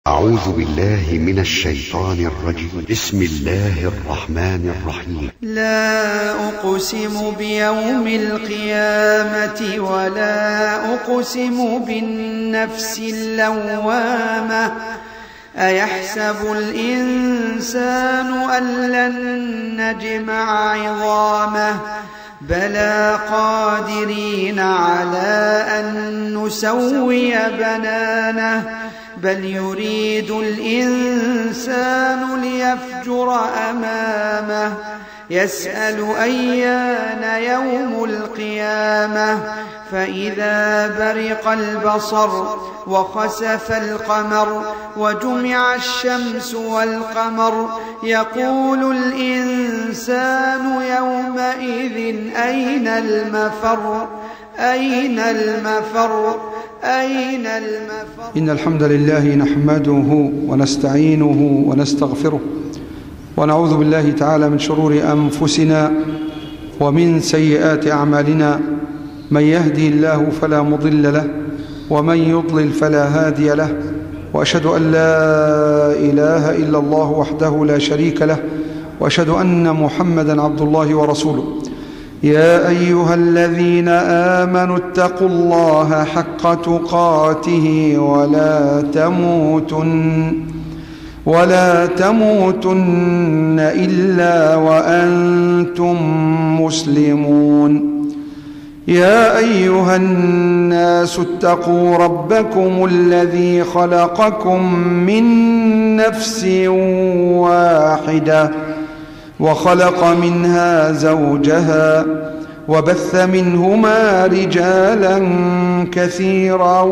أعوذ بالله من الشيطان الرجيم بسم الله الرحمن الرحيم لا أقسم بيوم القيامة ولا أقسم بالنفس اللوامة أيحسب الإنسان أن لن نجمع عظامه بلى قادرين على أن نسوي بنانه بل يريد الإنسان ليفجر أمامه يسأل أيان يوم القيامة فإذا برق البصر وخسف القمر وجمع الشمس والقمر يقول الإنسان يومئذ أين المفر أين المفر أين المفر إن الحمد لله نحمده ونستعينه ونستغفره ونعوذ بالله تعالى من شرور أنفسنا ومن سيئات أعمالنا من يهدي الله فلا مضل له ومن يضلل فلا هادي له وأشهد أن لا إله إلا الله وحده لا شريك له وأشهد أن محمدا عبد الله ورسوله يا أيها الذين آمنوا اتقوا الله حق تقاته ولا تموتن ولا تموتن إلا وأنتم مسلمون يا أيها الناس اتقوا ربكم الذي خلقكم من نفس واحدة وخلق منها زوجها وبث منهما رجالا كثيرا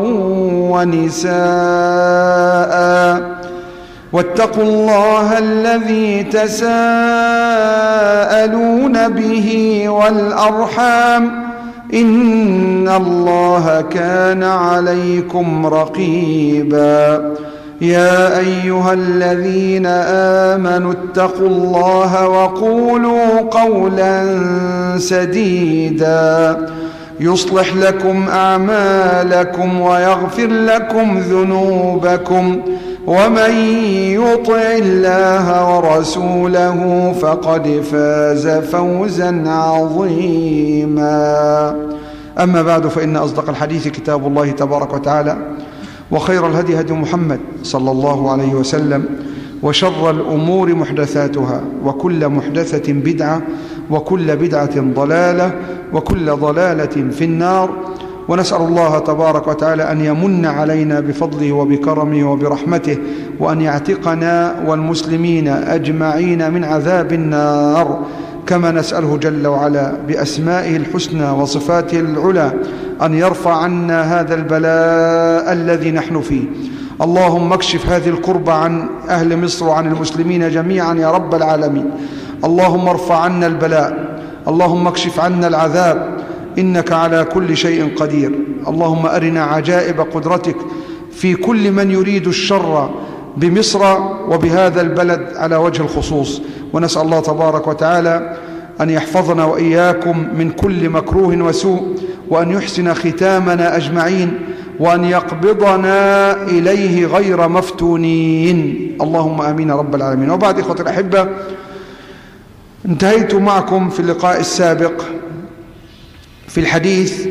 ونساء واتقوا الله الذي تساءلون به والأرحام إن الله كان عليكم رقيبا يا أيها الذين آمنوا اتقوا الله وقولوا قولا سديدا يصلح لكم أعمالكم ويغفر لكم ذنوبكم ومن يطع الله ورسوله فقد فاز فوزا عظيما أما بعد فإن أصدق الحديث كتاب الله تبارك وتعالى وخير الهدي هدي محمد صلى الله عليه وسلم وشر الأمور محدثاتها وكل محدثة بدعة وكل بدعة ضلالة وكل ضلالة في النار ونسأل الله تبارك وتعالى أن يمن علينا بفضله وبكرمه وبرحمته وأن يعتقنا والمسلمين أجمعين من عذاب النار كما نسأله جل وعلا بأسمائه الحسنى وصفاته العلى أن يرفع عنا هذا البلاء الذي نحن فيه اللهم اكشف هذه الكربة عن أهل مصر وعن المسلمين جميعا يا رب العالمين اللهم ارفع عنا البلاء اللهم اكشف عنا العذاب إنك على كل شيء قدير اللهم أرنا عجائب قدرتك في كل من يريد الشر بمصر وبهذا البلد على وجه الخصوص ونسأل الله تبارك وتعالى أن يحفظنا وإياكم من كل مكروه وسوء وأن يحسن ختامنا أجمعين وأن يقبضنا إليه غير مفتونين اللهم آمين رب العالمين وبعد إخوة الأحبة انتهيت معكم في اللقاء السابق في الحديث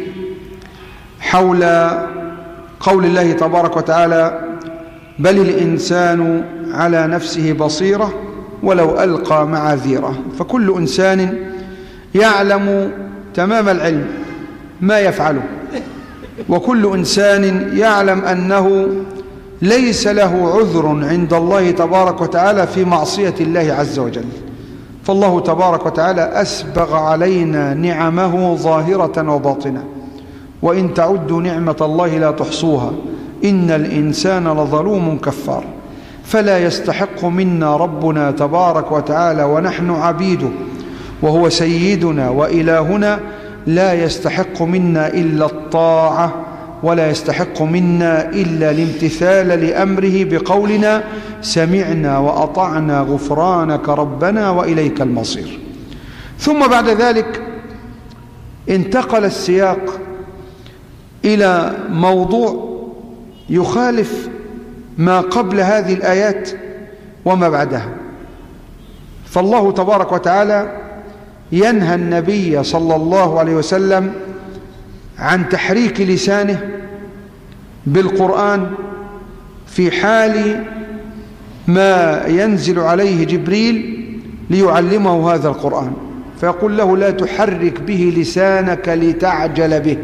حول قول الله تبارك وتعالى بل الإنسان على نفسه بصيرة ولو ألقى معاذيره فكل إنسان يعلم تمام العلم ما يفعله وكل إنسان يعلم أنه ليس له عذر عند الله تبارك وتعالى في معصية الله عز وجل فالله تبارك وتعالى أسبغ علينا نعمه ظاهرة وباطنة وإن تعدوا نعمة الله لا تحصوها إن الإنسان لظلوم كفار فلا يستحق منا ربنا تبارك وتعالى ونحن عبيده وهو سيدنا وإلهنا لا يستحق منا إلا الطاعة ولا يستحق منا إلا الامتثال لأمره بقولنا سمعنا وأطعنا غفرانك ربنا وإليك المصير ثم بعد ذلك انتقل السياق إلى موضوع يخالف ما قبل هذه الآيات وما بعدها فالله تبارك وتعالى ينهى النبي صلى الله عليه وسلم عن تحريك لسانه بالقرآن في حال ما ينزل عليه جبريل ليعلمه هذا القرآن فيقول له لا تحرك به لسانك لتعجل به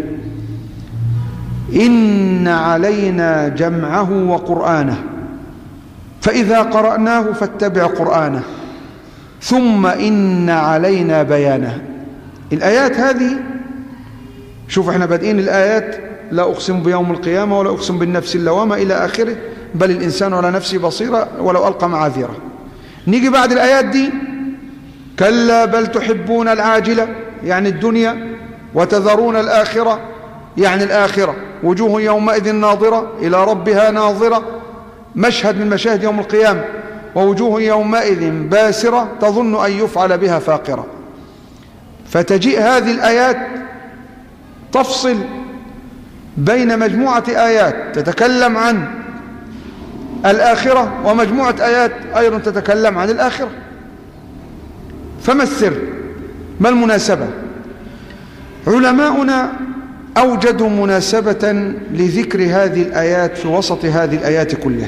إن علينا جمعه وقرآنه فإذا قرأناه فاتبع قرآنه ثم إن علينا بيانه الآيات هذه شوف احنا بادئين الآيات لا أقسم بيوم القيامة ولا أقسم بالنفس اللوامة إلى آخره بل الإنسان على نفسه بصيرة ولو ألقى معاذيره نيجي بعد الآيات دي كلا بل تحبون العاجلة يعني الدنيا وتذرون الآخرة يعني الآخرة وجوه يومئذ ناظرة إلى ربها ناظرة مشهد من مشاهد يوم القيامة ووجوه يومئذ باسرة تظن أن يفعل بها فاقرة فتجيء هذه الآيات تفصل بين مجموعة آيات تتكلم عن الآخرة ومجموعة آيات أيضا تتكلم عن الآخرة فما السر ما المناسبة علماؤنا أوجدوا مناسبة لذكر هذه الآيات في وسط هذه الآيات كلها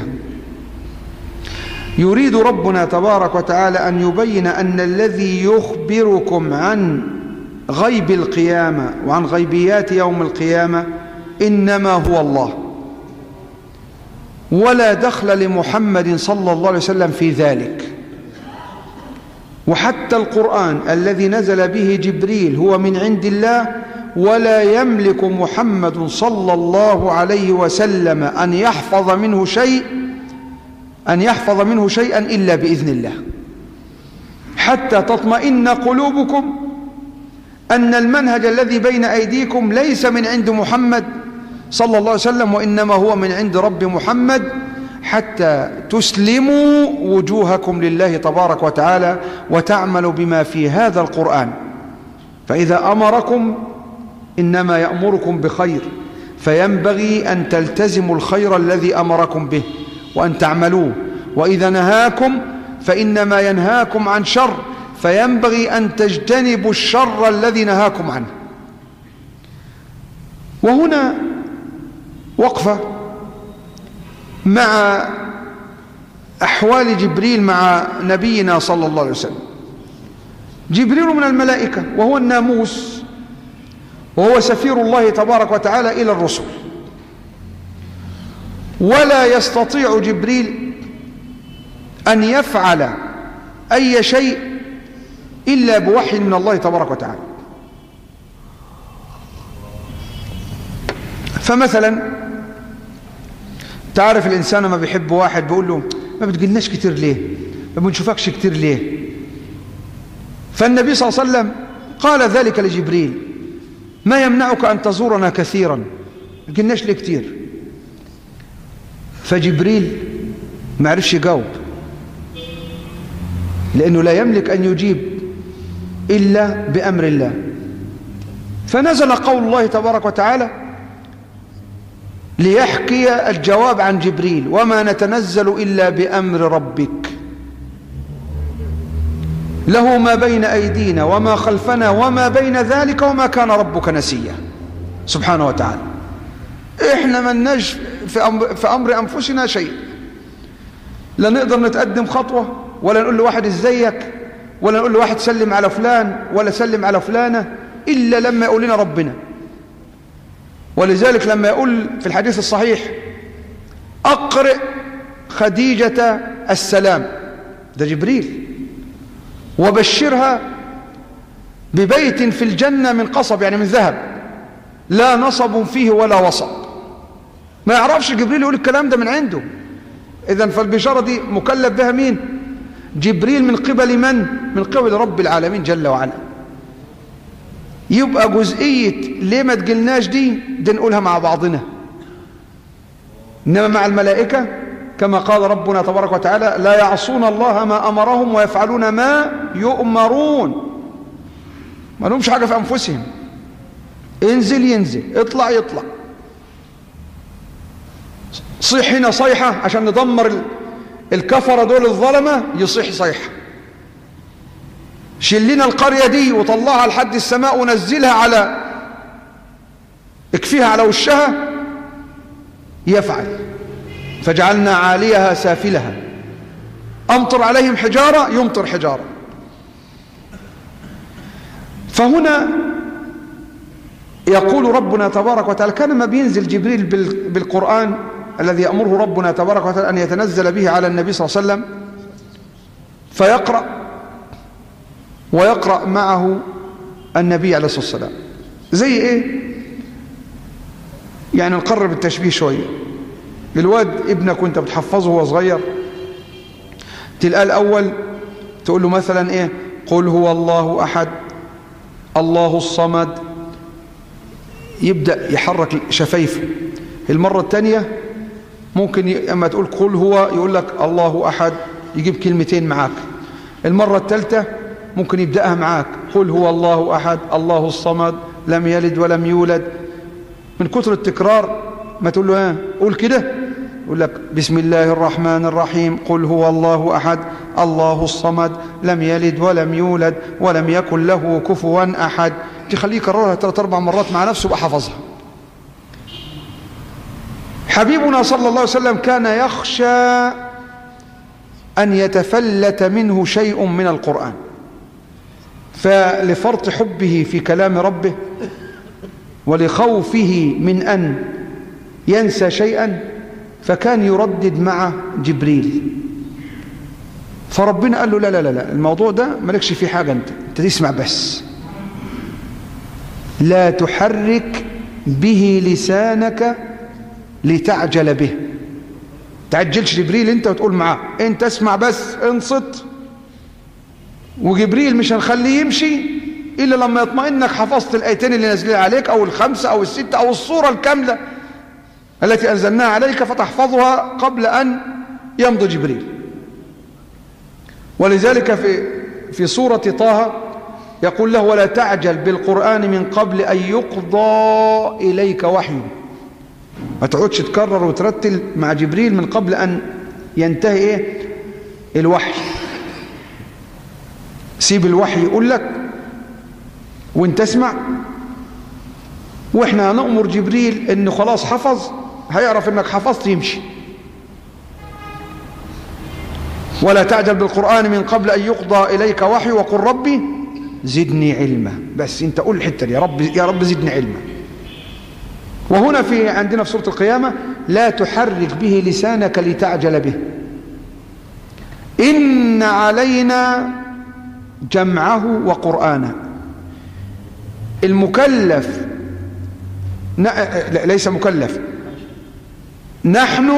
يريد ربنا تبارك وتعالى أن يبين أن الذي يخبركم عن غيب القيامة وعن غيبيات يوم القيامة إنما هو الله ولا دخل لمحمد صلى الله عليه وسلم في ذلك وحتى القرآن الذي نزل به جبريل هو من عند الله ولا يملك محمد صلى الله عليه وسلم أن يحفظ منه شيء أن يحفظ منه شيئا إلا بإذن الله حتى تطمئن قلوبكم أن المنهج الذي بين أيديكم ليس من عند محمد صلى الله عليه وسلم وإنما هو من عند رب محمد حتى تسلموا وجوهكم لله تبارك وتعالى وتعملوا بما في هذا القرآن فإذا أمركم إنما يأمركم بخير فينبغي أن تلتزموا الخير الذي أمركم به وأن تعملوه وإذا نهاكم فإنما ينهاكم عن شر فينبغي أن تجتنبوا الشر الذي نهاكم عنه وهنا وقفة مع أحوال جبريل مع نبينا صلى الله عليه وسلم جبريل من الملائكة وهو الناموس وهو سفير الله تبارك وتعالى إلى الرسل ولا يستطيع جبريل أن يفعل أي شيء إلا بوحي من الله تبارك وتعالى فمثلا تعرف الإنسان ما بيحب واحد بيقول له ما بتقلناش كتير ليه ما بنشوفكش كتير ليه فالنبي صلى الله عليه وسلم قال ذلك لجبريل ما يمنعك أن تزورنا كثيرا ما قلناش ليه كتير فجبريل ما عرفش يجاوب لأنه لا يملك أن يجيب إلا بأمر الله فنزل قول الله تبارك وتعالى ليحكي الجواب عن جبريل وما نتنزل إلا بأمر ربك له ما بين أيدينا وما خلفنا وما بين ذلك وما كان ربك نسيا سبحانه وتعالى إحنا مناش في أمر, في أمر أنفسنا شيء لا نقدر نتقدم خطوة ولا نقول لواحد ازيك ولا نقول لواحد سلم على فلان ولا سلم على فلانة إلا لما يقول لنا ربنا ولذلك لما يقول في الحديث الصحيح أقرئ خديجة السلام ده جبريل وبشرها ببيت في الجنة من قصب يعني من ذهب لا نصب فيه ولا وصب ما يعرفش جبريل يقول الكلام ده من عنده إذا فالبشارة دي مكلف بها مين جبريل من قبل من من قبل رب العالمين جل وعلا يبقى جزئية ليه ما تقلناش دي دي نقولها مع بعضنا إنما مع الملائكة كما قال ربنا تبارك وتعالى لا يعصون الله ما أمرهم ويفعلون ما يؤمرون ما لهمش حاجة في أنفسهم انزل ينزل اطلع يطلع تصيح هنا صيحة عشان ندمر الكفرة دول الظلمة يصيح صيحة شيل لنا القرية دي وطلعها لحد السماء ونزلها على اكفيها على وشها يفعل فجعلنا عاليها سافلها أمطر عليهم حجارة يمطر حجارة فهنا يقول ربنا تبارك وتعالى كان ما بينزل جبريل بالقرآن الذي يأمره ربنا تبارك وتعالى أن يتنزل به على النبي صلى الله عليه وسلم فيقرأ ويقرأ معه النبي عليه الصلاة والسلام زي ايه يعني نقرب التشبيه شوية الواد ابنك وانت بتحفظه وهو صغير تلقاه الأول تقول له مثلا ايه قل هو الله أحد الله الصمد يبدأ يحرك شفايفه المرة الثانية ممكن اما تقول قل هو يقول لك الله أحد يجيب كلمتين معاك المرة الثالثة ممكن يبدأها معاك قل هو الله أحد الله الصمد لم يلد ولم يولد من كثر التكرار ما تقول له ها قول كده يقول لك بسم الله الرحمن الرحيم قل هو الله أحد الله الصمد لم يلد ولم يولد ولم يكن له كفوا أحد تخليه يكررها ثلاث أربع مرات مع نفسه بقى حفظها حبيبنا صلى الله عليه وسلم كان يخشى أن يتفلت منه شيء من القرآن فلفرط حبه في كلام ربه ولخوفه من أن ينسى شيئا فكان يردد مع جبريل فربنا قال له لا لا لا, لا الموضوع ده مالكش فيه حاجة انت انت تسمع بس لا تحرك به لسانك لتعجل به تعجلش جبريل انت وتقول معاه انت اسمع بس انصت وجبريل مش هنخليه يمشي إلا لما يطمئن انك حفظت الآيتين اللي نازلين عليك أو الخمسة أو الستة أو الصورة الكاملة التي أنزلناها عليك فتحفظها قبل أن يمضي جبريل ولذلك في في سورة طه يقول له ولا تعجل بالقرآن من قبل أن يقضى إليك وحيه ما تقعدش تكرر وترتل مع جبريل من قبل أن ينتهي إيه الوحي سيب الوحي يقول لك وانت اسمع واحنا هنأمر جبريل انه خلاص حفظ هيعرف انك حفظت يمشي ولا تعجل بالقرآن من قبل أن يقضى إليك وحي وقل ربي زدني علما بس انت قول الحتة دي يا رب, يا رب زدني علما وهنا في عندنا في سورة القيامة لا تحرك به لسانك لتعجل به إن علينا جمعه وقرآنه المكلف ليس مكلف نحن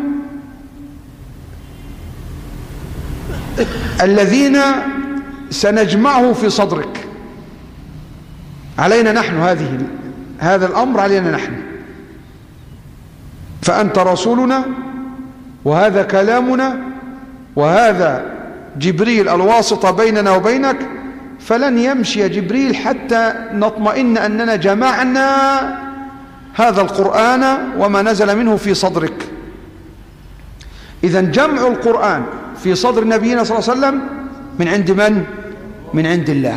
الذين سنجمعه في صدرك علينا نحن هذه هذا الأمر علينا نحن فأنت رسولنا وهذا كلامنا وهذا جبريل الواسطة بيننا وبينك فلن يمشي جبريل حتى نطمئن أننا جمعنا هذا القرآن وما نزل منه في صدرك إذا جمع القرآن في صدر نبينا صلى الله عليه وسلم من عند من؟ من عند الله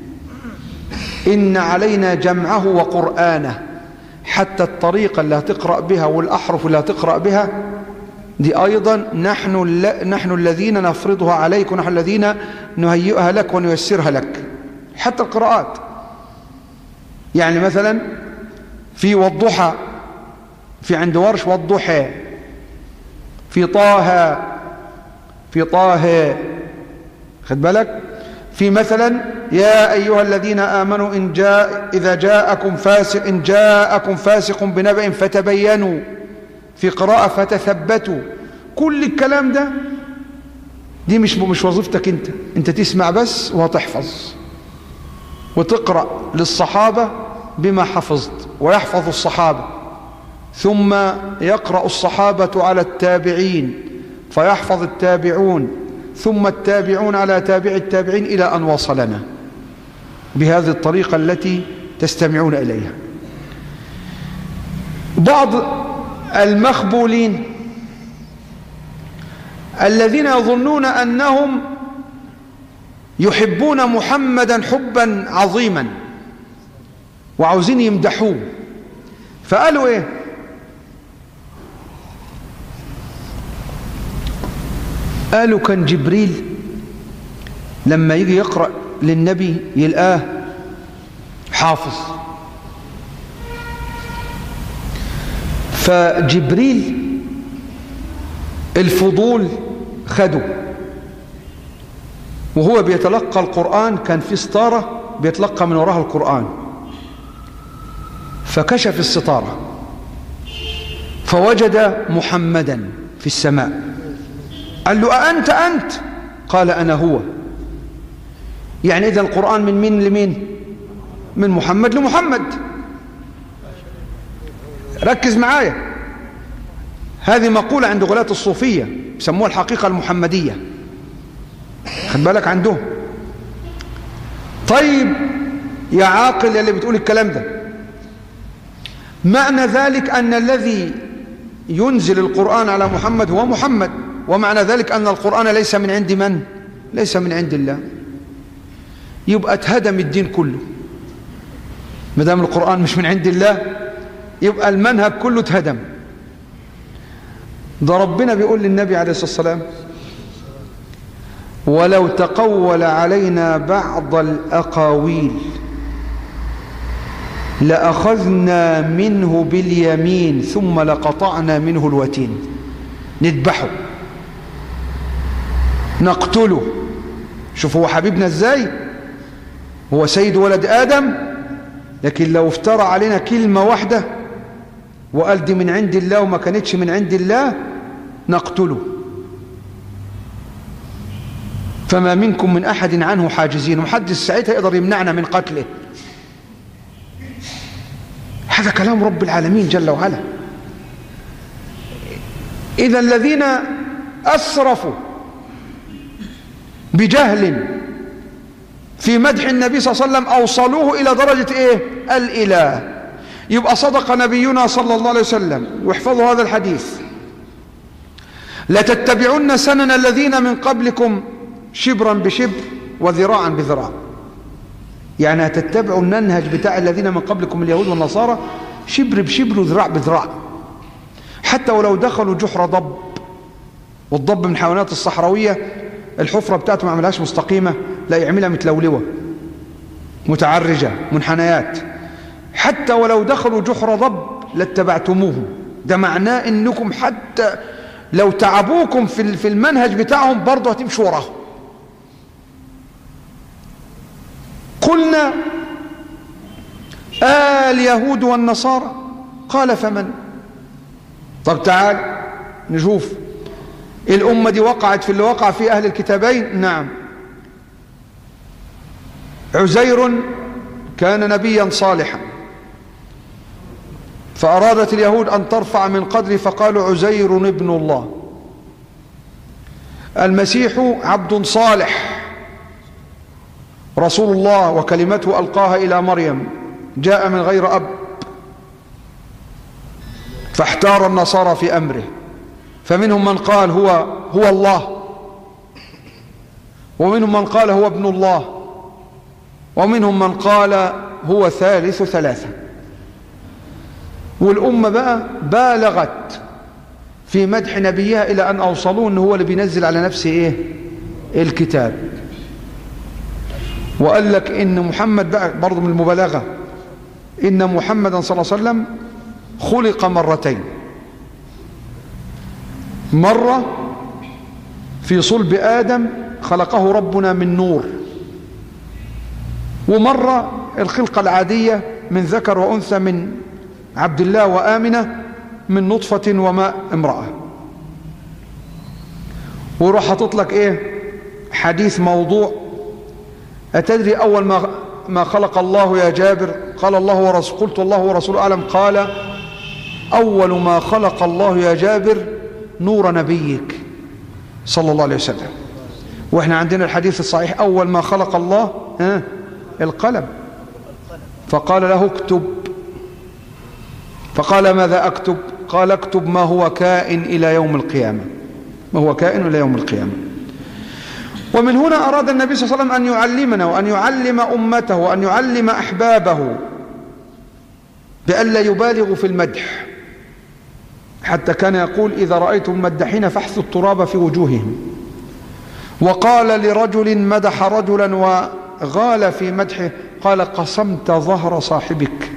إن علينا جمعه وقرآنه حتى الطريقة اللي هتقرأ بها والأحرف اللي هتقرأ بها دي أيضا نحن, نحن الذين نفرضها عليك ونحن الذين نهيئها لك ونيسرها لك حتى القراءات يعني مثلا في والضحى في عند ورش والضحى في طه في طه خد بالك في مثلا يا أيها الذين آمنوا إن جاء إذا جاءكم فاسق إن جاءكم فاسق بنبأ فتبينوا في قراءة فتثبتوا كل الكلام ده دي مش مش وظيفتك انت انت تسمع بس وهتحفظ وتقرأ للصحابة بما حفظت ويحفظ الصحابة ثم يقرأ الصحابة على التابعين فيحفظ التابعون ثم التابعون على تابع التابعين إلى أن وصلنا بهذه الطريقة التي تستمعون إليها بعض المخبولين الذين يظنون أنهم يحبون محمدا حبا عظيما وعاوزين يمدحوه فقالوا ايه قالوا كان جبريل لما يجي يقرأ للنبي يلقاه حافظ فجبريل الفضول خده وهو بيتلقى القرآن كان في ستارة بيتلقى من وراها القرآن فكشف الستارة فوجد محمدا في السماء قال له أأنت أنت قال أنا هو يعني إذا القرآن من مين لمين من محمد لمحمد ركز معايا هذه مقولة عند غلاة الصوفية يسموها الحقيقة المحمدية خد بالك عندهم طيب يا عاقل اللي بتقول الكلام ده معنى ذلك أن الذي ينزل القرآن على محمد هو محمد ومعنى ذلك أن القرآن ليس من عند من؟ ليس من عند الله يبقى اتهدم الدين كله ما دام القرآن مش من عند الله يبقى المنهج كله اتهدم ده ربنا بيقول للنبي عليه الصلاة والسلام ولو تقول علينا بعض الأقاويل لأخذنا منه باليمين ثم لقطعنا منه الوتين نذبحه نقتله شوف هو حبيبنا ازاي هو سيد ولد آدم لكن لو افترى علينا كلمة واحدة وقال دي من عند الله وما كانتش من عند الله نقتله فما منكم من أحد عنه حاجزين ومحدش ساعتها يقدر يمنعنا من قتله هذا كلام رب العالمين جل وعلا إذا الذين أسرفوا بجهل في مدح النبي صلى الله عليه وسلم أوصلوه إلى درجة إيه؟ الإله يبقى صدق نبينا صلى الله عليه وسلم واحفظوا هذا الحديث لتتبعن سنن الذين من قبلكم شبرا بشبر وذراعا بذراع يعني هتتبعوا النهج بتاع الذين من قبلكم اليهود والنصارى شبر بشبر وذراع بذراع حتى ولو دخلوا جحر ضب والضب من الحيوانات الصحراوية الحفرة بتاعته ما عملهاش مستقيمة لا يعملها متلولوة متعرجة منحنيات حتى ولو دخلوا جحر ضب لاتبعتموهم ده معناه انكم حتى لو تعبوكم في في المنهج بتاعهم برضه هتمشوا وراهم قلنا آه اليهود والنصارى قال فمن طب تعال نشوف الأمة دي وقعت في اللي وقع فيه أهل الكتابين نعم عزير كان نبيا صالحا فأرادت اليهود أن ترفع من قدره فقالوا عزير ابن الله المسيح عبد صالح رسول الله وكلمته ألقاها إلى مريم جاء من غير أب فاحتار النصارى في أمره فمنهم من قال هو هو الله ومنهم من قال هو ابن الله ومنهم من قال هو ثالث ثلاثة والأمة بقى بالغت في مدح نبيها إلى أن أوصلوا أنه هو اللي بينزل على نفسه إيه الكتاب وقال لك إن محمد بقى برضه من المبالغة إن محمدا صلى الله عليه وسلم خلق مرتين مرة في صلب آدم خلقه ربنا من نور ومرة الخلقة العادية من ذكر وأنثى من عبد الله وآمنة من نطفة وماء امرأة وروح حاطط لك ايه حديث موضوع أتدري أول ما ما خلق الله يا جابر قال الله ورسول قلت الله ورسوله أعلم قال أول ما خلق الله يا جابر نور نبيك صلى الله عليه وسلم واحنا عندنا الحديث الصحيح أول ما خلق الله ها القلم فقال له اكتب فقال ماذا أكتب قال اكتب ما هو كائن إلى يوم القيامة ما هو كائن إلى يوم القيامة ومن هنا أراد النبي صلى الله عليه وسلم أن يعلمنا وأن يعلم أمته وأن يعلم أحبابه بألا يبالغوا في المدح حتى كان يقول إذا رأيتم مدحين فاحثوا التراب في وجوههم وقال لرجل مدح رجلا وغال في مدحه قال قصمت ظهر صاحبك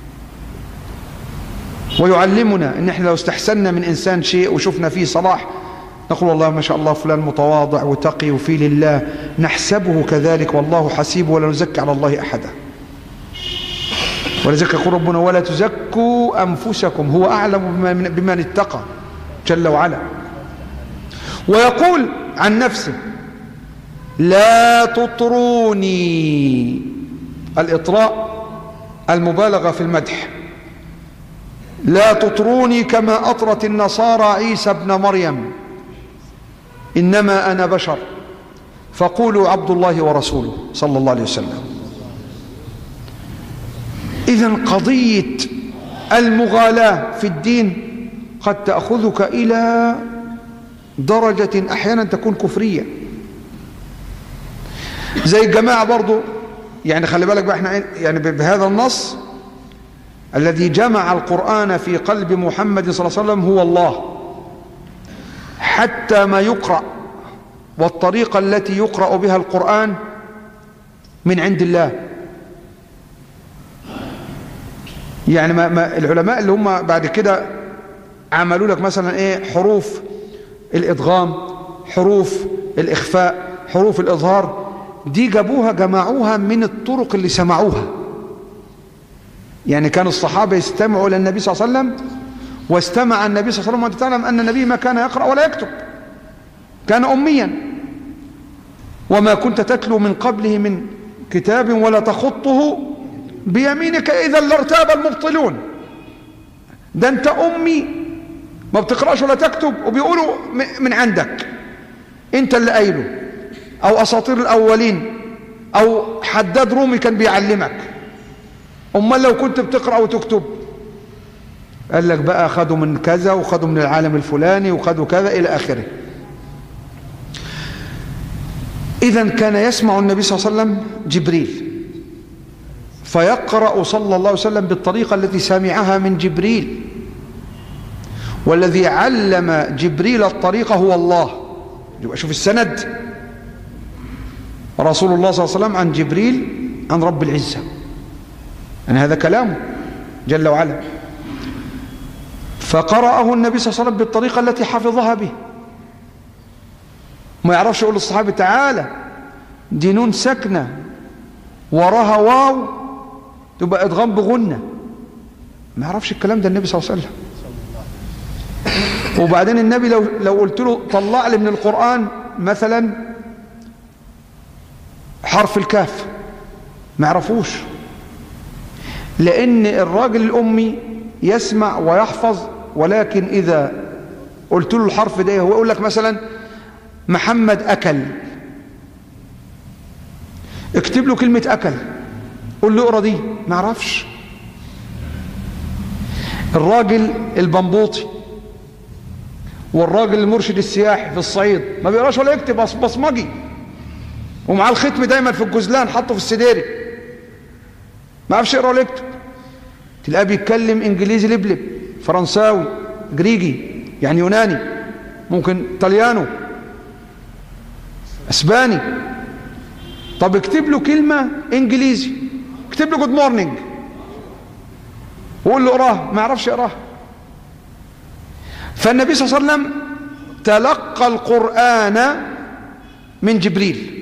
ويعلمنا ان احنا لو استحسنا من انسان شيء وشفنا فيه صلاح نقول والله ما شاء الله فلان متواضع وتقي وفي لله نحسبه كذلك والله حسيب ولا نزكي على الله احدا ولذلك يقول ربنا ولا تزكوا انفسكم هو اعلم بمن, بمن اتقى جل وعلا ويقول عن نفسه لا تطروني الاطراء المبالغه في المدح لا تطروني كما أطرت النصارى عيسى ابن مريم إنما أنا بشر فقولوا عبد الله ورسوله صلى الله عليه وسلم إذا قضية المغالاة في الدين قد تأخذك إلى درجة أحيانا تكون كفرية زي الجماعة برضو يعني خلي بالك بقى احنا يعني بهذا النص الذي جمع القرآن في قلب محمد صلى الله عليه وسلم هو الله حتى ما يقرأ والطريقة التي يقرأ بها القرآن من عند الله يعني ما ما العلماء اللي هم بعد كده عملوا لك مثلا ايه حروف الادغام حروف الاخفاء حروف الاظهار دي جابوها جمعوها من الطرق اللي سمعوها يعني كان الصحابة يستمعوا إلى النبي صلى الله عليه وسلم واستمع النبي صلى الله عليه وسلم وأنت تعلم أن النبي ما كان يقرأ ولا يكتب كان أميا وما كنت تتلو من قبله من كتاب ولا تخطه بيمينك إذا لارتاب المبطلون ده أنت أمي ما بتقرأش ولا تكتب وبيقولوا من عندك أنت اللي قايله أو أساطير الأولين أو حداد رومي كان بيعلمك امال لو كنت بتقرا وتكتب قال لك بقى خدوا من كذا وخدوا من العالم الفلاني وخدوا كذا الى اخره اذا كان يسمع النبي صلى الله عليه وسلم جبريل فيقرا صلى الله عليه وسلم بالطريقه التي سمعها من جبريل والذي علم جبريل الطريقه هو الله يبقى شوف السند رسول الله صلى الله عليه وسلم عن جبريل عن رب العزه يعني هذا كلامه جل وعلا فقرأه النبي صلى الله عليه وسلم بالطريقة التي حفظها به ما يعرفش يقول للصحابي تعالى دي نون سكنة وراها واو تبقى ادغام بغنة ما يعرفش الكلام ده النبي صلى الله عليه وسلم وبعدين النبي لو لو قلت له طلع لي من القرآن مثلا حرف الكاف ما يعرفوش لأن الراجل الأمي يسمع ويحفظ ولكن إذا قلت له الحرف ده هو يقول لك مثلا محمد أكل اكتب له كلمة أكل قول له اقرا دي ما يعرفش الراجل البنبوطي والراجل المرشد السياحي في الصعيد ما بيقراش ولا يكتب بصمجي ومعاه الختم دايما في الجزلان حطه في السديري ما يعرفش يقرا ولا يكتب تلاقيه بيتكلم انجليزي لبلب فرنساوي جريجي يعني يوناني ممكن طليانو اسباني طب اكتب له كلمه انجليزي اكتب له جود مورنينج وقول له اقراه ما يعرفش يقراه فالنبي صلى الله عليه وسلم تلقى القران من جبريل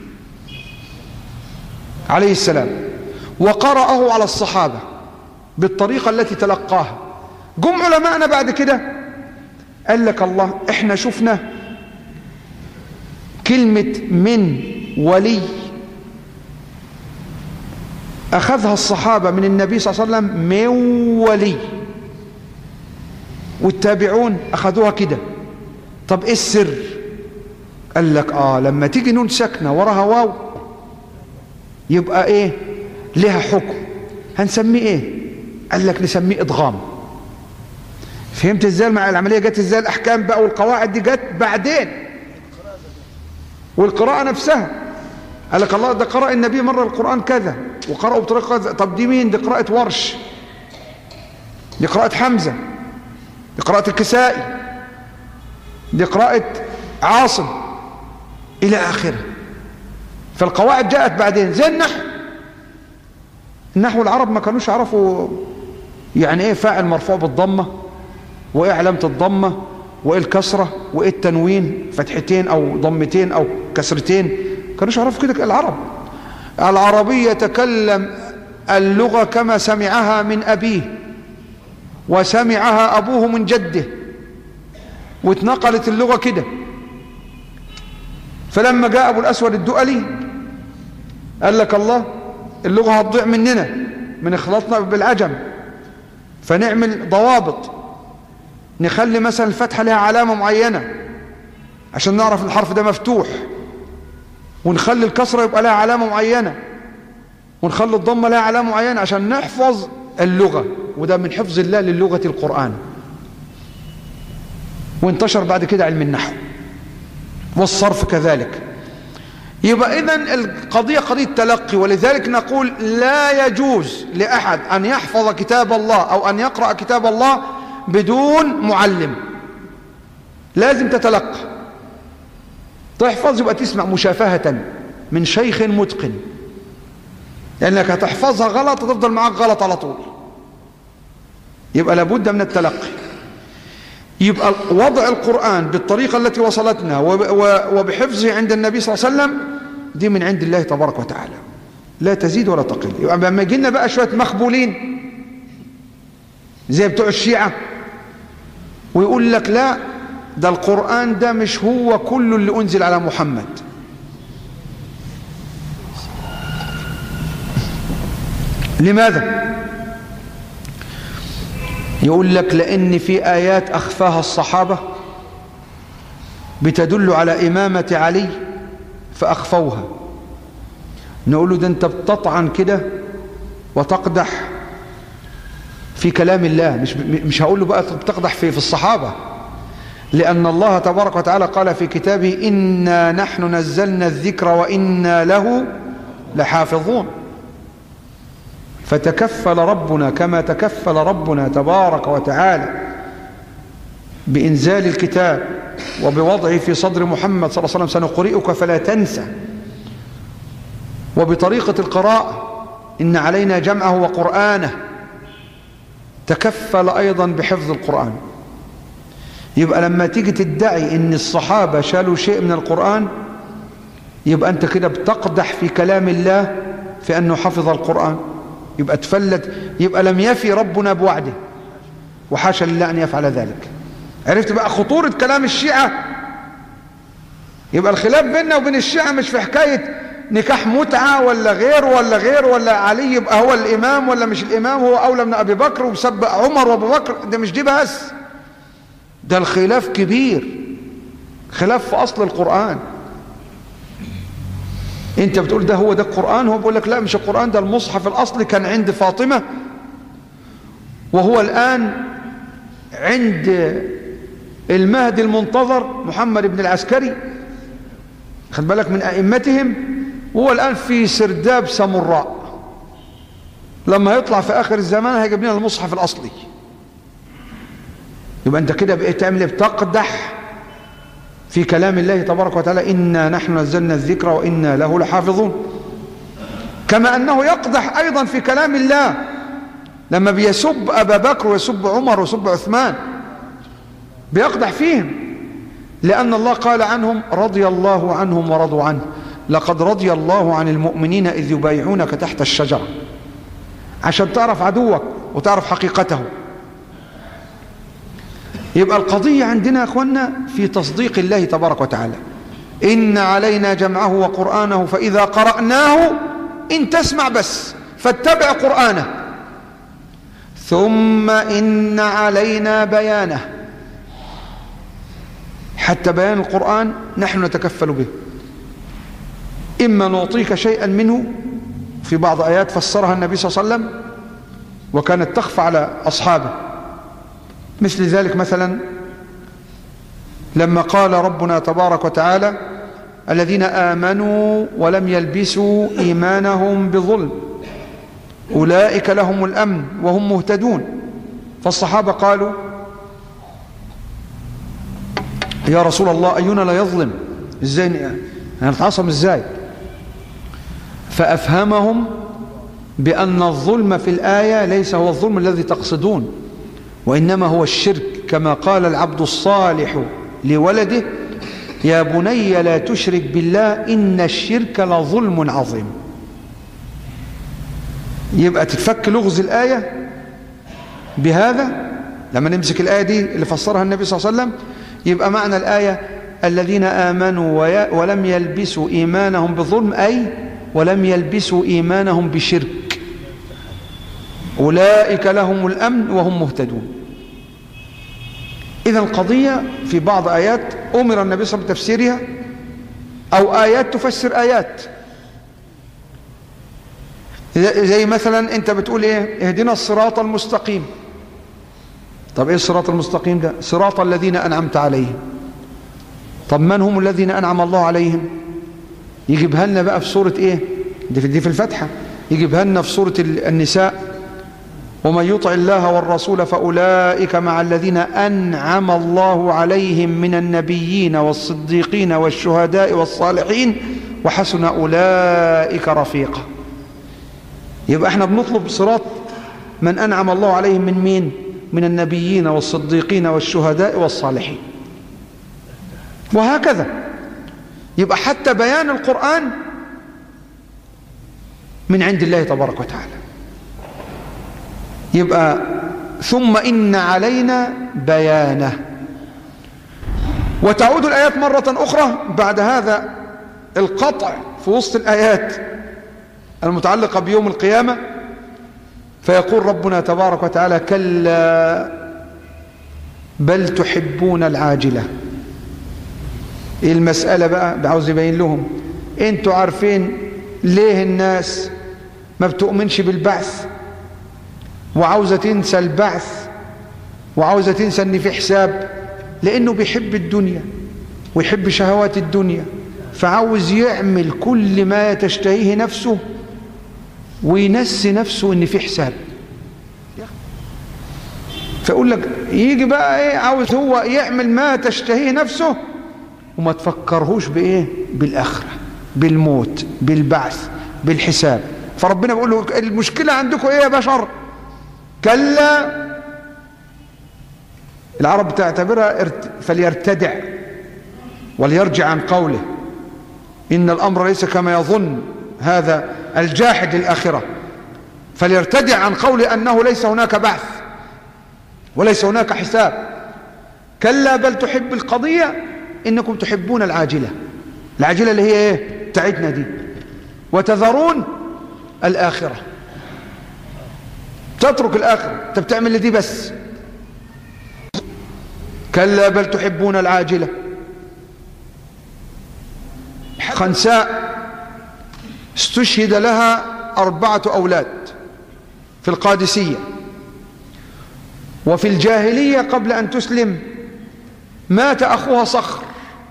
عليه السلام وقرأه على الصحابة بالطريقة التي تلقاها جم علماءنا بعد كده قال لك الله احنا شفنا كلمة من ولي أخذها الصحابة من النبي صلى الله عليه وسلم من ولي والتابعون أخذوها كده طب إيه السر قال لك آه لما تيجي نون ساكنة وراها واو يبقى إيه لها حكم هنسميه إيه قال لك نسميه إدغام فهمت ازاي مع العملية جت ازاي الأحكام بقى والقواعد دي جت بعدين والقراءة نفسها قال لك الله ده قرأ النبي مرة القرآن كذا وقرأوا بطريقة كذا طب دي مين دي قراءة ورش دي قراءة حمزة دي قراءة الكسائي دي قراءة عاصم إلى آخره فالقواعد جاءت بعدين زي النحو النحو العرب ما كانوش يعرفوا يعني ايه فاعل مرفوع بالضمة وايه علامة الضمة وايه الكسرة وايه التنوين فتحتين او ضمتين او كسرتين كانوش يعرفوا كده العرب العربي يتكلم اللغة كما سمعها من أبيه وسمعها أبوه من جده واتنقلت اللغة كده فلما جاء أبو الأسود الدؤلي قال لك الله اللغة هتضيع مننا من اختلاطنا بالعجم فنعمل ضوابط نخلي مثلا الفتحة لها علامة معينة عشان نعرف الحرف ده مفتوح ونخلي الكسرة يبقى لها علامة معينة ونخلي الضمة لها علامة معينة عشان نحفظ اللغة وده من حفظ الله للغة القرآن وانتشر بعد كده علم النحو والصرف كذلك يبقى إذن القضية قضية تلقي ولذلك نقول لا يجوز لأحد أن يحفظ كتاب الله أو أن يقرأ كتاب الله بدون معلم لازم تتلقى تحفظ يبقى تسمع مشافهة من شيخ متقن لأنك هتحفظها غلط وتفضل معاك غلط على طول يبقى لابد من التلقي يبقى وضع القرآن بالطريقة التي وصلتنا وبحفظه عند النبي صلى الله عليه وسلم دي من عند الله تبارك وتعالى لا تزيد ولا تقل يبقى لما يجي لنا بقى شوية مخبولين زي بتوع الشيعة ويقول لك لا ده القرآن ده مش هو كله اللي أنزل على محمد لماذا؟ يقول لك لأن في آيات أخفاها الصحابة بتدل على إمامة علي فأخفوها نقول له ده أنت بتطعن كده وتقدح في كلام الله مش مش هقول له بقى بتقدح في في الصحابة لأن الله تبارك وتعالى قال في كتابه إنا نحن نزلنا الذكر وإنا له لحافظون فتكفل ربنا كما تكفل ربنا تبارك وتعالى بإنزال الكتاب وبوضعه في صدر محمد صلى الله عليه وسلم سنقرئك فلا تنسى وبطريقة القراءة إن علينا جمعه وقرآنه تكفل أيضا بحفظ القرآن يبقى لما تيجي تدعي إن الصحابة شالوا شيء من القرآن يبقى أنت كده بتقدح في كلام الله في أنه حفظ القرآن يبقى تفلت يبقى لم يفي ربنا بوعده وحاشا لله أن يفعل ذلك عرفت بقى خطورة كلام الشيعة يبقى الخلاف بيننا وبين الشيعة مش في حكاية نكاح متعة ولا غير ولا غير ولا علي يبقى هو الإمام ولا مش الإمام هو أولى من أبي بكر وسب عمر وأبو بكر ده مش دي بس ده الخلاف كبير خلاف في أصل القرآن انت بتقول ده هو ده القرآن هو بيقول لك لا مش القرآن ده المصحف الأصلي كان عند فاطمة وهو الآن عند المهدي المنتظر محمد بن العسكري خد بالك من أئمتهم وهو الآن في سرداب سمراء لما يطلع في آخر الزمان هيجيب لنا المصحف الأصلي يبقى أنت كده بقيت تعمل بتقدح في كلام الله تبارك وتعالى إنا نحن نزلنا الذكر وإنا له لحافظون كما أنه يقدح أيضا في كلام الله لما بيسب أبا بكر ويسب عمر ويسب عثمان بيقدح فيهم لأن الله قال عنهم رضي الله عنهم ورضوا عنه لقد رضي الله عن المؤمنين إذ يبايعونك تحت الشجرة عشان تعرف عدوك وتعرف حقيقته يبقى القضية عندنا يا أخوانا في تصديق الله تبارك وتعالى إن علينا جمعه وقرآنه فإذا قرأناه إن تسمع بس فاتبع قرآنه ثم إن علينا بيانه حتى بيان القرآن نحن نتكفل به إما نعطيك شيئا منه في بعض آيات فسرها النبي صلى الله عليه وسلم وكانت تخفى على أصحابه مثل ذلك مثلا لما قال ربنا تبارك وتعالى الذين آمنوا ولم يلبسوا إيمانهم بظلم أولئك لهم الأمن وهم مهتدون فالصحابة قالوا يا رسول الله أينا لا يظلم إزاي نتعصم إزاي فأفهمهم بأن الظلم في الآية ليس هو الظلم الذي تقصدون وإنما هو الشرك كما قال العبد الصالح لولده يا بني لا تشرك بالله إن الشرك لظلم عظيم يبقى تتفك لغز الآية بهذا لما نمسك الآية دي اللي فسرها النبي صلى الله عليه وسلم يبقى معنى الآية الذين آمنوا ولم يلبسوا إيمانهم بظلم أي ولم يلبسوا إيمانهم بشرك أولئك لهم الأمن وهم مهتدون إذا القضية في بعض آيات أمر النبي صلى الله عليه وسلم بتفسيرها أو آيات تفسر آيات زي مثلا أنت بتقول إيه اهدنا الصراط المستقيم طب إيه الصراط المستقيم ده صراط الذين أنعمت عليهم طب من هم الذين أنعم الله عليهم يجيبها لنا بقى في سورة إيه دي في, دي في الفتحة يجيبها لنا في سورة النساء ومن يطع الله والرسول فأولئك مع الذين أنعم الله عليهم من النبيين والصديقين والشهداء والصالحين وحسن أولئك رفيقا يبقى احنا بنطلب صراط من أنعم الله عليهم من مين من النبيين والصديقين والشهداء والصالحين وهكذا يبقى حتى بيان القرآن من عند الله تبارك وتعالى يبقى ثم إن علينا بيانه وتعود الآيات مرة أخرى بعد هذا القطع في وسط الآيات المتعلقة بيوم القيامة فيقول ربنا تبارك وتعالى كلا بل تحبون العاجلة ايه المسألة بقى بعاوز يبين لهم انتوا عارفين ليه الناس ما بتؤمنش بالبعث وعاوزة تنسى البعث وعاوزة تنسى ان في حساب لانه بيحب الدنيا ويحب شهوات الدنيا فعاوز يعمل كل ما تشتهيه نفسه وينسي نفسه ان في حساب فيقول لك يجي بقى ايه عاوز هو يعمل ما تشتهيه نفسه وما تفكرهوش بايه بالاخره بالموت بالبعث بالحساب فربنا بيقول له المشكله عندكم ايه يا بشر كلا العرب تعتبرها فليرتدع وليرجع عن قوله إن الأمر ليس كما يظن هذا الجاحد الآخرة فليرتدع عن قول أنه ليس هناك بعث وليس هناك حساب كلا بل تحب القضية إنكم تحبون العاجلة العاجلة اللي هي إيه تعدنا دي وتذرون الآخرة تترك الآخرة أنت بتعمل دي بس كلا بل تحبون العاجلة خنساء استشهد لها أربعة أولاد في القادسية وفي الجاهلية قبل أن تسلم مات أخوها صخر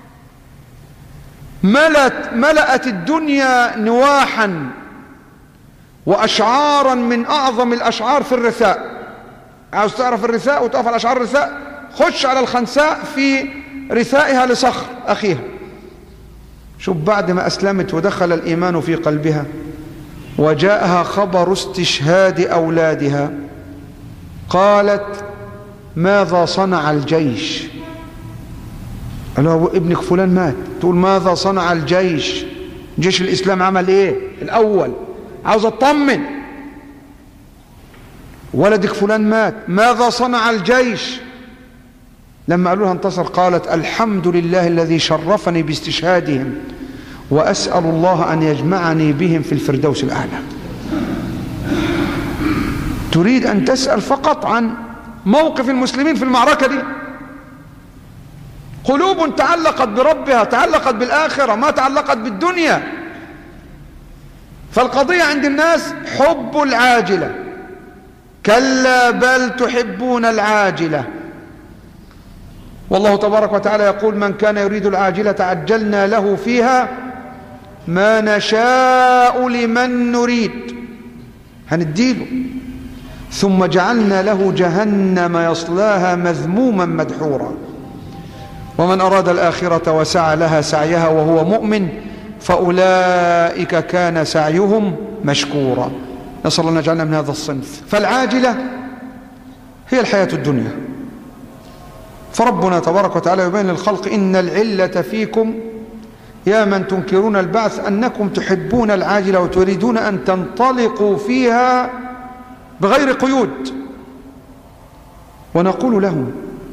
ملت ملأت الدنيا نواحا وأشعارا من أعظم الأشعار في الرثاء عاوز تعرف الرثاء وتقف على أشعار الرثاء خش على الخنساء في رثائها لصخر أخيها شوف بعد ما أسلمت ودخل الإيمان في قلبها وجاءها خبر استشهاد أولادها قالت ماذا صنع الجيش قال له ابنك فلان مات تقول ماذا صنع الجيش جيش الإسلام عمل إيه الأول عاوز اطمن ولدك فلان مات ماذا صنع الجيش لما قالوا لها انتصر قالت الحمد لله الذي شرفني باستشهادهم وأسأل الله أن يجمعني بهم في الفردوس الأعلى تريد أن تسأل فقط عن موقف المسلمين في المعركة دي قلوب تعلقت بربها تعلقت بالآخرة ما تعلقت بالدنيا فالقضية عند الناس حب العاجلة كلا بل تحبون العاجلة والله تبارك وتعالى يقول من كان يريد العاجلة عجلنا له فيها ما نشاء لمن نريد هنديله ثم جعلنا له جهنم يصلاها مذموما مدحورا ومن أراد الآخرة وسعى لها سعيها وهو مؤمن فأولئك كان سعيهم مشكورا نسأل الله أن يجعلنا من هذا الصنف فالعاجلة هي الحياة الدنيا فربنا تبارك وتعالى يبين للخلق إن العلة فيكم يا من تنكرون البعث أنكم تحبون العاجلة وتريدون أن تنطلقوا فيها بغير قيود ونقول لهم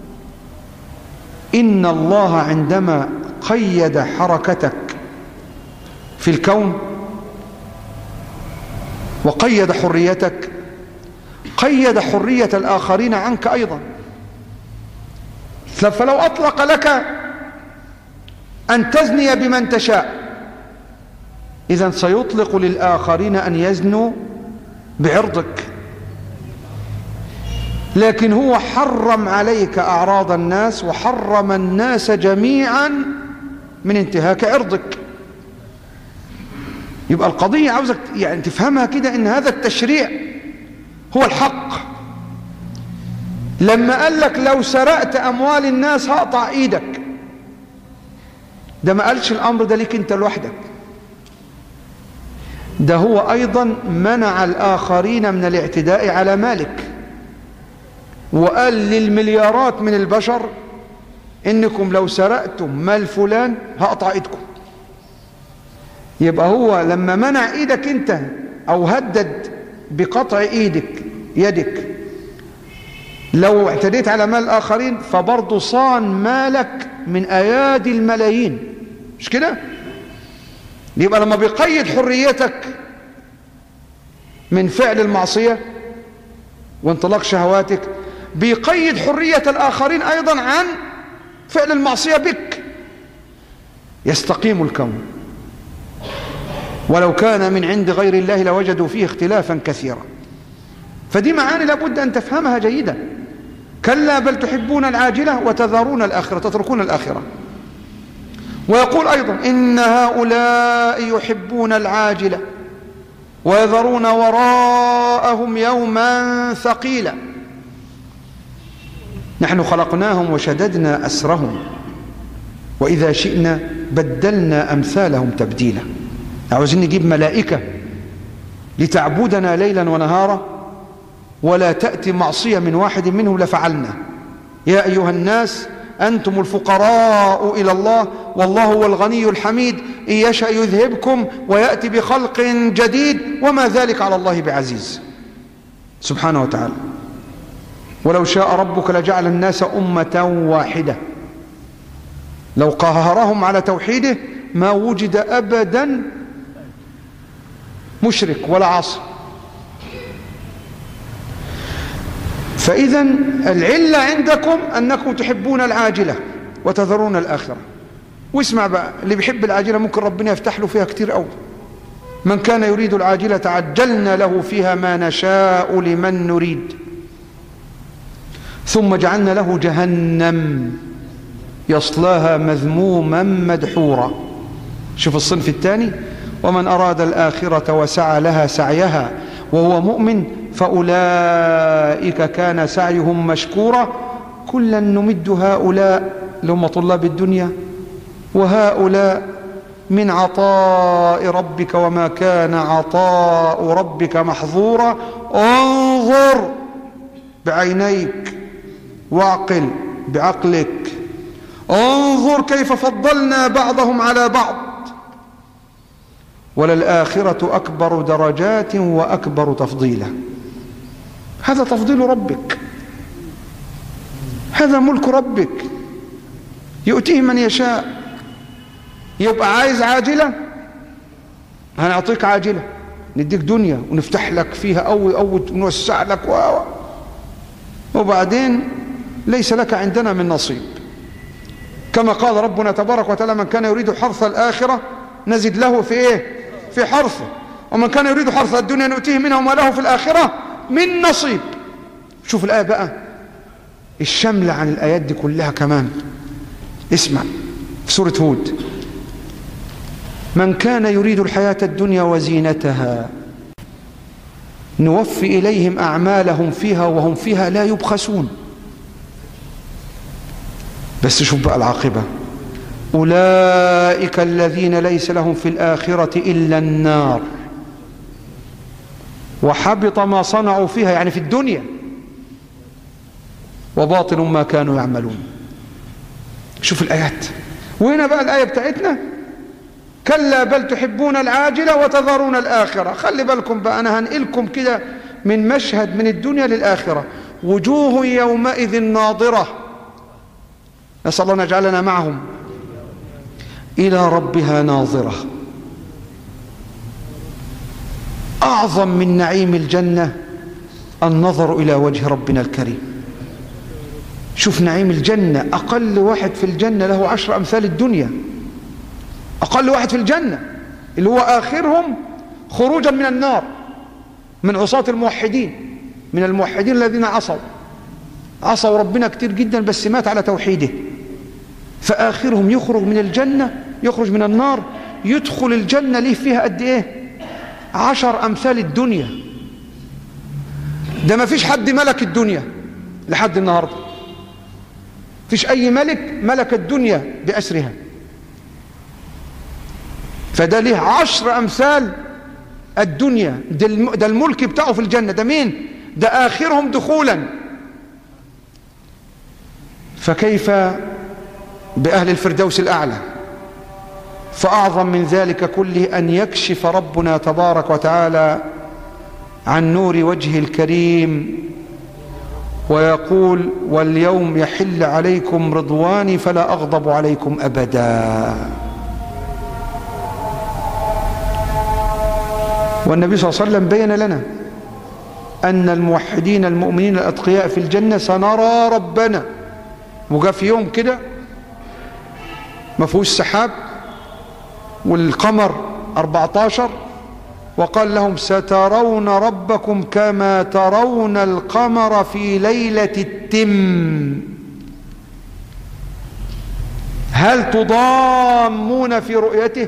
إن الله عندما قيد حركتك في الكون وقيد حريتك قيد حرية الآخرين عنك أيضا فلو أطلق لك أن تزني بمن تشاء إذا سيطلق للآخرين أن يزنوا بعرضك لكن هو حرم عليك أعراض الناس وحرم الناس جميعا من انتهاك عرضك يبقى القضية عاوزك يعني تفهمها كده ان هذا التشريع هو الحق لما قال لك لو سرقت اموال الناس هقطع ايدك ده ما قالش الامر ده ليك انت لوحدك ده هو ايضا منع الاخرين من الاعتداء على مالك وقال للمليارات من البشر انكم لو سرقتم مال فلان هقطع ايدكم يبقى هو لما منع ايدك انت او هدد بقطع ايدك يدك لو اعتديت على مال الاخرين فبرضه صان مالك من ايادي الملايين مش كده يبقى لما بيقيد حريتك من فعل المعصية وانطلاق شهواتك بيقيد حرية الآخرين أيضا عن فعل المعصية بك يستقيم الكون ولو كان من عند غير الله لوجدوا فيه اختلافا كثيرا فدي معاني لابد أن تفهمها جيدا كلا بل تحبون العاجلة وتذرون الآخرة تتركون الآخرة ويقول أيضا إن هؤلاء يحبون العاجلة ويذرون وراءهم يوما ثقيلا نحن خلقناهم وشددنا أسرهم وإذا شئنا بدلنا أمثالهم تبديلا عاوزين نجيب ملائكة لتعبدنا ليلا ونهارا ولا تأتي معصية من واحد منهم لفعلنا يا أيها الناس أنتم الفقراء إلى الله والله هو الغني الحميد إن يشأ يذهبكم ويأتي بخلق جديد وما ذلك على الله بعزيز سبحانه وتعالى ولو شاء ربك لجعل الناس أمة واحدة لو قهرهم على توحيده ما وجد أبدا مشرك ولا عاصي فإذا العلة عندكم أنكم تحبون العاجلة وتذرون الآخرة واسمع بقى اللي بيحب العاجلة ممكن ربنا يفتح له فيها كتير أوي من كان يريد العاجلة عجلنا له فيها ما نشاء لمن نريد ثم جعلنا له جهنم يصلاها مذموما مدحورا شوف الصنف الثاني ومن أراد الآخرة وسعى لها سعيها وهو مؤمن فأولئك كان سعيهم مشكورا كلا نمد هؤلاء لهم طلاب الدنيا وهؤلاء من عطاء ربك وما كان عطاء ربك محظورا انظر بعينيك واعقل بعقلك انظر كيف فضلنا بعضهم على بعض وللآخرة أكبر درجات وأكبر تفضيلا هذا تفضيل ربك هذا ملك ربك يؤتيه من يشاء يبقى عايز عاجلة هنعطيك عاجلة نديك دنيا ونفتح لك فيها أول أول ونوسع لك و وبعدين ليس لك عندنا من نصيب كما قال ربنا تبارك وتعالى من كان يريد حرث الآخرة نزد له في إيه في حرثه ومن كان يريد حرث الدنيا نؤتيه منها وما له في الآخرة من نصيب شوف الآية بقى الشمل عن الآيات دي كلها كمان اسمع في سورة هود من كان يريد الحياة الدنيا وزينتها نوفي إليهم أعمالهم فيها وهم فيها لا يبخسون بس شوف بقى العاقبة أولئك الذين ليس لهم في الآخرة إلا النار وحبط ما صنعوا فيها يعني في الدنيا وباطل ما كانوا يعملون شوف الآيات وهنا بقى الآية بتاعتنا كلا بل تحبون العاجلة وتذرون الآخرة خلي بالكم بقى أنا هنقلكم كده من مشهد من الدنيا للآخرة وجوه يومئذ ناظرة نسأل الله أن يجعلنا معهم إلى ربها ناظرة أعظم من نعيم الجنة النظر إلى وجه ربنا الكريم شوف نعيم الجنة أقل واحد في الجنة له عشر أمثال الدنيا أقل واحد في الجنة اللي هو آخرهم خروجا من النار من عصاة الموحدين من الموحدين الذين عصوا عصوا ربنا كتير جدا بس مات على توحيده فآخرهم يخرج من الجنة يخرج من النار يدخل الجنة ليه فيها قد إيه عشر أمثال الدنيا ده ما فيش حد ملك الدنيا لحد النهاردة فيش أي ملك ملك الدنيا بأسرها فده ليه عشر أمثال الدنيا ده الملك بتاعه في الجنة ده مين ده آخرهم دخولا فكيف بأهل الفردوس الأعلى فأعظم من ذلك كله أن يكشف ربنا تبارك وتعالى عن نور وجهه الكريم ويقول واليوم يحل عليكم رضواني فلا أغضب عليكم أبدا والنبي صلى الله عليه وسلم بين لنا أن الموحدين المؤمنين الأتقياء في الجنة سنرى ربنا وجاء في يوم كده ما فيهوش سحاب والقمر 14 وقال لهم سترون ربكم كما ترون القمر في ليلة التم هل تضامون في رؤيته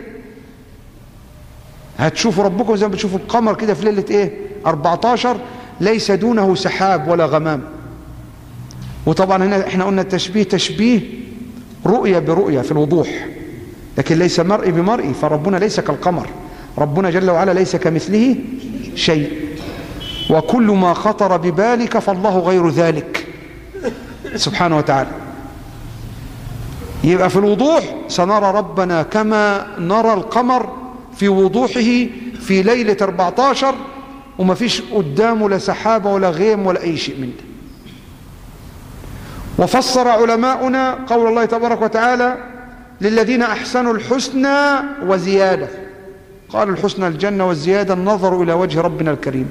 هتشوفوا ربكم زي ما بتشوفوا القمر كده في ليلة ايه 14 ليس دونه سحاب ولا غمام وطبعا هنا احنا قلنا التشبيه تشبيه رؤية برؤية في الوضوح لكن ليس مرئي بمرئي فربنا ليس كالقمر ربنا جل وعلا ليس كمثله شيء وكل ما خطر ببالك فالله غير ذلك سبحانه وتعالى يبقى في الوضوح سنرى ربنا كما نرى القمر في وضوحه في ليلة 14 وما فيش قدامه لا سحابة ولا غيم ولا أي شيء من ده وفسر علماؤنا قول الله تبارك وتعالى للذين أحسنوا الحسنى وزيادة قال الحسنى الجنة والزيادة النظر إلى وجه ربنا الكريم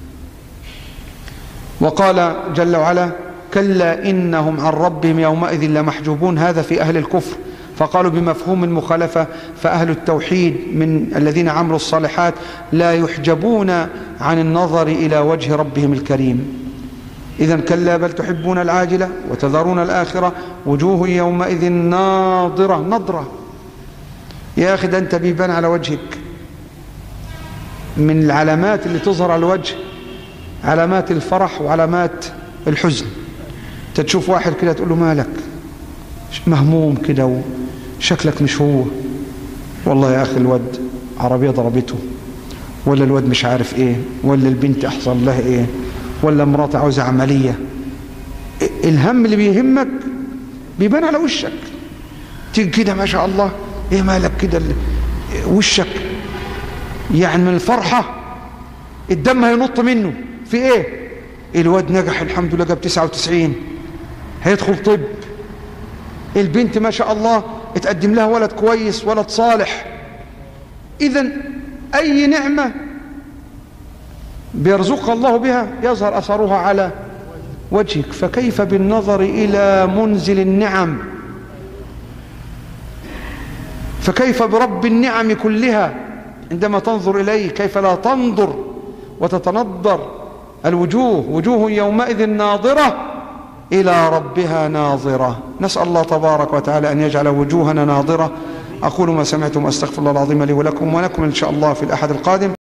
وقال جل وعلا كلا إنهم عن ربهم يومئذ لمحجوبون هذا في أهل الكفر فقالوا بمفهوم المخالفة فأهل التوحيد من الذين عملوا الصالحات لا يحجبون عن النظر إلى وجه ربهم الكريم إذا كلا بل تحبون العاجلة وتذرون الآخرة وجوه يومئذ ناظرة نظرة يا أخي ده أنت بيبان على وجهك من العلامات اللي تظهر على الوجه علامات الفرح وعلامات الحزن انت تشوف واحد كده تقول له مالك مهموم كده وشكلك مش هو والله يا أخي الواد عربية ضربته ولا الواد مش عارف ايه ولا البنت أحصل لها ايه ولا مراتي عاوزة عملية الهم اللي بيهمك بيبان على وشك تيجي كده ما شاء الله ايه مالك كده وشك يعني من الفرحة الدم هينط منه في ايه الواد نجح الحمد لله جاب 99 هيدخل طب البنت ما شاء الله اتقدم لها ولد كويس ولد صالح اذا اي نعمة بيرزقها الله بها يظهر اثرها على وجهك فكيف بالنظر الى منزل النعم فكيف برب النعم كلها عندما تنظر إليه كيف لا تنظر وتتنضر الوجوه وجوه يومئذ ناظرة إلى ربها ناظرة نسأل الله تبارك وتعالى أن يجعل وجوهنا ناظرة أقول ما سمعتم أستغفر الله العظيم لي ولكم ولكم إن شاء الله في الأحد القادم